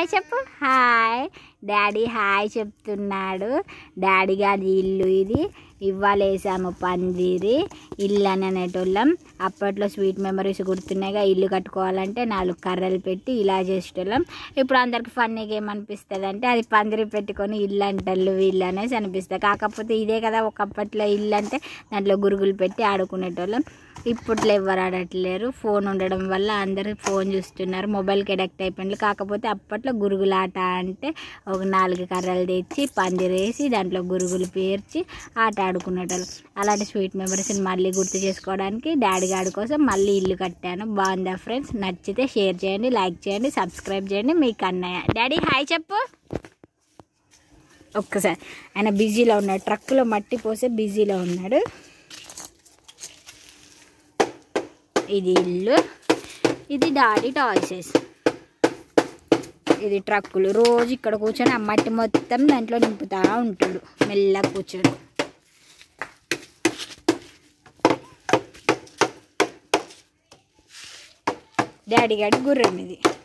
hi చెప్పు hi daddy hi చెప్తున్నాడు daddy గారి ఇల్లు ఇది ఇవాళ వేసాము పందిరి ఇల్లు అని అనేటోళ్ళం అప్పట్లో స్వీట్ మెమరీస్ గుర్తున్నాయిగా ఇల్లు కట్టుకోవాలంటే నాలుగు కర్రలు పెట్టి ఇలా చేసేటోళ్ళం ఇప్పుడు అందరికి ఫన్నీగా ఏమనిపిస్తుంది అంటే అది పందిరి పెట్టుకొని ఇల్లు అంటళ్ళు వీళ్ళు అనేసి అనిపిస్తుంది కాకపోతే ఇదే కదా ఒకప్పట్లో ఇల్లు అంటే దాంట్లో గురుగులు పెట్టి ఆడుకునేటోళ్ళం ఇప్పట్లో ఎవరు ఆడట్లేరు ఫోన్ ఉండడం వల్ల అందరూ ఫోన్ చూస్తున్నారు మొబైల్కి అడక్ట్ అయిపోయింది కాకపోతే అప్పట్లో గురుగులాట అంటే ఒక నాలుగు కర్రలు తెచ్చి పందిరేసి దాంట్లో గురుగులు పేర్చి ఆట ఆడుకునేటోళ్ళు అలాంటి స్వీట్ మెమరీస్ని మళ్ళీ గుర్తు చేసుకోవడానికి డాడీ గాడి కోసం మళ్ళీ ఇల్లు కట్టాను బాగుందా ఫ్రెండ్స్ నచ్చితే షేర్ చేయండి లైక్ చేయండి సబ్స్క్రైబ్ చేయండి మీకు అన్నయ్య డాడీ హాయ్ చెప్పు ఒక్కసారి ఆయన బిజీలో ఉన్నాడు ట్రక్కులో మట్టి పోసే బిజీలో ఉన్నాడు ఇది ఇల్లు ఇది డాడీ టాయ్సెస్ ఇది ట్రక్కులు రోజు ఇక్కడ కూర్చొని ఆ మట్టి మొత్తం దాంట్లో నింపుతా ఉంటాడు మెల్లగా కూర్చొని డాడీ గాడి గుర్రం ఇది